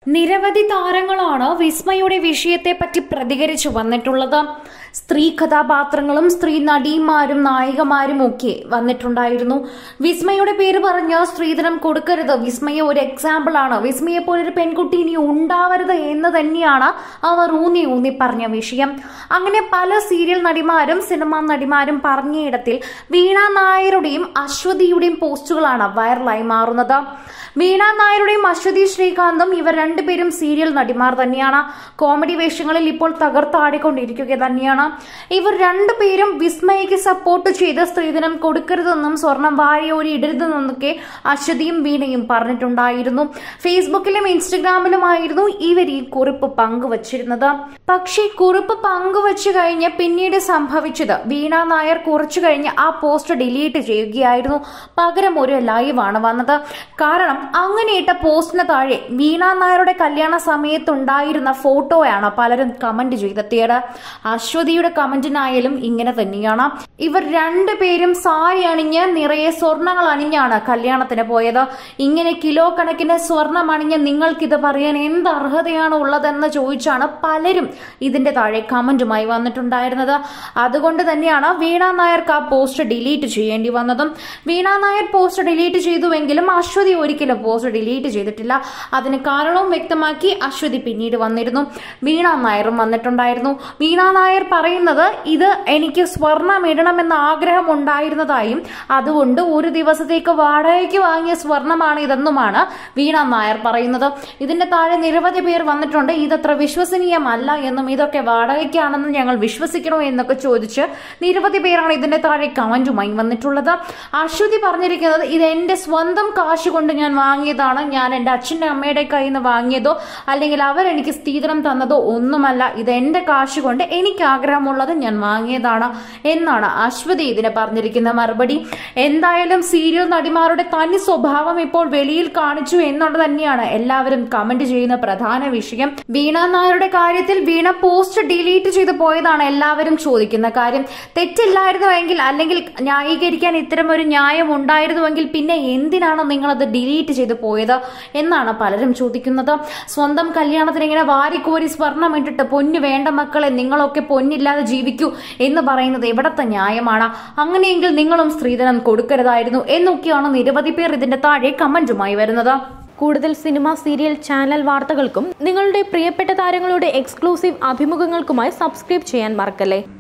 നിരവധി താരങ്ങളാണ് വിസ്മയുടെ വിഷയത്തെപ്പറ്റി പ്രതികരിച്ചു വന്നിട്ടുള്ളത് സ്ത്രീ കഥാപാത്രങ്ങളും സ്ത്രീ നടിമാരും നായികമാരും ഒക്കെ വന്നിട്ടുണ്ടായിരുന്നു വിസ്മയുടെ പേര് പറഞ്ഞ് സ്ത്രീധനം കൊടുക്കരുത് വിസ്മയ ഒരു എക്സാമ്പിൾ ആണ് വിസ്മയെ പോലൊരു പെൺകുട്ടി ഇനി ഉണ്ടാവരുത് എന്ന് തന്നെയാണ് അവർ ഊന്നി ഊന്നി പറഞ്ഞ വിഷയം അങ്ങനെ പല സീരിയൽ നടിമാരും സിനിമാ നടിമാരും പറഞ്ഞയിടത്തിൽ വീണ നായരുടെയും അശ്വതിയുടെയും പോസ്റ്റുകളാണ് വൈറലായി മാറുന്നത് വീണ നായരുടെയും അശ്വതി ശ്രീകാന്തും ഇവർ രണ്ടുപേരും സീരിയൽ നടിമാർ തന്നെയാണ് കോമഡി വേഷങ്ങളിൽ ഇപ്പോൾ തകർത്താടിക്കൊണ്ടിരിക്കുക തന്നെയാണ് ഇവർ രണ്ടുപേരും വിസ്മയക്ക് സപ്പോർട്ട് ചെയ്ത് സ്ത്രീധനം കൊടുക്കരുതെന്നും സ്വർണം വാരിയോരി ഇടരുതെന്നൊക്കെ അശ്വതിയും വീണയും പറഞ്ഞിട്ടുണ്ടായിരുന്നു ഫേസ്ബുക്കിലും ഇൻസ്റ്റഗ്രാമിലുമായിരുന്നു ഇവർ ഈ കുറിപ്പ് പങ്കുവച്ചിരുന്നത് പക്ഷേ കുറിപ്പ് പങ്കുവച്ചു കഴിഞ്ഞ് പിന്നീട് സംഭവിച്ചത് വീണ നായർ കുറച്ചു കഴിഞ്ഞ് ആ പോസ്റ്റ് ഡിലീറ്റ് ചെയ്യുകയായിരുന്നു പകരം ഒരു ലൈവാണ് വന്നത് കാരണം അങ്ങനെ ഇട്ട പോസ്റ്റിന് താഴെ വീണ നായരുടെ കല്യാണ സമയത്തുണ്ടായിരുന്ന ഫോട്ടോയാണ് പലരും കമന്റ് ചെയ്തെത്തിയത് അശ്വതിയുടെ കമന്റിനായാലും ഇങ്ങനെ തന്നെയാണ് ഇവർ രണ്ടുപേരും സാരി അണിഞ്ഞ് നിറയെ സ്വർണങ്ങൾ അണിഞ്ഞാണ് കല്യാണത്തിന് പോയത് ഇങ്ങനെ കിലോ കണക്കിന് സ്വർണം അണിഞ്ഞ് നിങ്ങൾക്കിത് പറയാൻ എന്ത് അർഹതയാണ് ഉള്ളതെന്ന് ചോദിച്ചാണ് പലരും ഇതിന്റെ താഴെ കമന്റുമായി വന്നിട്ടുണ്ടായിരുന്നത് അതുകൊണ്ട് തന്നെയാണ് വീണ നായർക്ക് ആ പോസ്റ്റ് ഡിലീറ്റ് ചെയ്യേണ്ടി വന്നതും വീണ നായർ പോസ്റ്റ് ഡിലീറ്റ് ചെയ്തുവെങ്കിലും അശ്വതി ഒരിക്കലും പോസ്റ്റ് ഡിലീറ്റ് ചെയ്തിട്ടില്ല അതിന് കാരണവും വ്യക്തമാക്കി അശ്വതി പിന്നീട് വന്നിരുന്നു വീണ നായരും വന്നിട്ടുണ്ടായിരുന്നു വീണ നായർ പറയുന്നത് ഇത് എനിക്ക് സ്വർണം ഇടണമെന്ന ആഗ്രഹം ഉണ്ടായിരുന്നതായും അതുകൊണ്ട് ഒരു ദിവസത്തേക്ക് വാടകയ്ക്ക് വാങ്ങിയ സ്വർണമാണ് ഇതെന്നുമാണ് വീണ നായർ പറയുന്നത് ഇതിന്റെ താഴെ നിരവധി പേർ വന്നിട്ടുണ്ട് ഇതത്ര വിശ്വസനീയമല്ല എന്നും ഇതൊക്കെ വാടകയ്ക്കാണെന്നും ഞങ്ങൾ വിശ്വസിക്കണോ എന്നൊക്കെ ചോദിച്ച് നിരവധി പേരാണ് ഇതിന്റെ താഴെ കമന്റുമായി വന്നിട്ടുള്ളത് അശ്വതി പറഞ്ഞിരിക്കുന്നത് ഇത് എന്റെ സ്വന്തം കാശ് കൊണ്ട് ഞാൻ വാങ്ങിയതാണ് ഞാൻ എൻ്റെ അച്ഛൻ്റെ അമ്മയുടെ കയ്യിൽ നിന്ന് വാങ്ങിയതോ അല്ലെങ്കിൽ അവരെനിക്ക് സ്ത്രീധനം തന്നതോ ഒന്നുമല്ല ഇത് എൻ്റെ കാശ് കൊണ്ട് എനിക്ക് ആഗ്രഹമുള്ളത് ഞാൻ വാങ്ങിയതാണ് എന്നാണ് അശ്വതി ഇതിന് പറഞ്ഞിരിക്കുന്ന മറുപടി എന്തായാലും സീരിയൽ നടിമാരുടെ തനി സ്വഭാവം ഇപ്പോൾ വെളിയിൽ കാണിച്ചു എന്നുള്ളത് തന്നെയാണ് എല്ലാവരും കമന്റ് ചെയ്യുന്ന പ്രധാന വിഷയം വീണ നായരുടെ കാര്യത്തിൽ വീണ പോസ്റ്റ് ഡിലീറ്റ് ചെയ്തു പോയതാണ് എല്ലാവരും ചോദിക്കുന്ന കാര്യം തെറ്റില്ലായിരുന്നുവെങ്കിൽ അല്ലെങ്കിൽ ന്യായീകരിക്കാൻ ഇത്തരം ഒരു ന്യായം ഉണ്ടായിരുന്നുവെങ്കിൽ പിന്നെ എന്തിനാണ് നിങ്ങളത് ഡിലീറ്റ് ചെയ്തു പോയത് എന്നാണ് പലരും ചോദിക്കുന്നത് സ്വന്തം കല്യാണത്തിന് ഇങ്ങനെ വാരിക്കോരി സ്വർണം ഇട്ടിട്ട് പൊന്നു വേണ്ട മക്കളെ നിങ്ങളൊക്കെ പൊന്നില്ലാതെ ജീവിക്കൂ എന്ന് പറയുന്നത് എവിടത്തെ ന്യായമാണ് അങ്ങനെയെങ്കിൽ നിങ്ങളും സ്ത്രീധനം കൊടുക്കരുതായിരുന്നു എന്നൊക്കെയാണ് നിരവധി പേർ ഇതിന്റെ താഴെ കമന്റുമായി വരുന്നത് കൂടുതൽ സിനിമ സീരിയൽ ചാനൽ വാർത്തകൾക്കും നിങ്ങളുടെ പ്രിയപ്പെട്ട താരങ്ങളുടെ എക്സ്ക്ലൂസീവ് അഭിമുഖങ്ങൾക്കുമായി സബ്സ്ക്രൈബ് ചെയ്യാൻ മറക്കല്ലേ